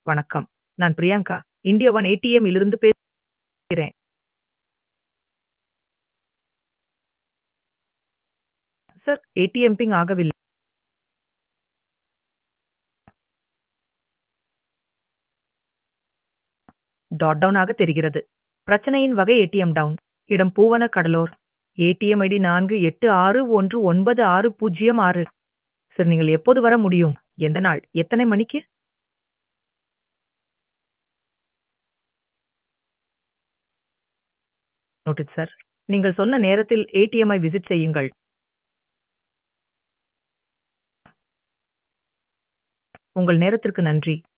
வணக்கம். நான் Priyanka. India one ATM இலிருந்து பேசுகிறேன். சார், ஏடிஎம் பிங் ஆகவில்லை. டாட் டவுன் ஆக தெரிகிறது. பிரச்சனையின் வகை ஏடிஎம் டவுன். இடம் பூவன கடலூர். ATM ID 4861196006. சார் நீங்கள் எப்போது வர முடியும்? எந்த நாள்? எத்தனை மணிக்கு? Noted sir. நீங்கள் சொன்ன நேரத்தில் ஏடிஎம்மை விசிட் செய்யுங்கள். உங்கள் நேரத்திற்கு நன்றி.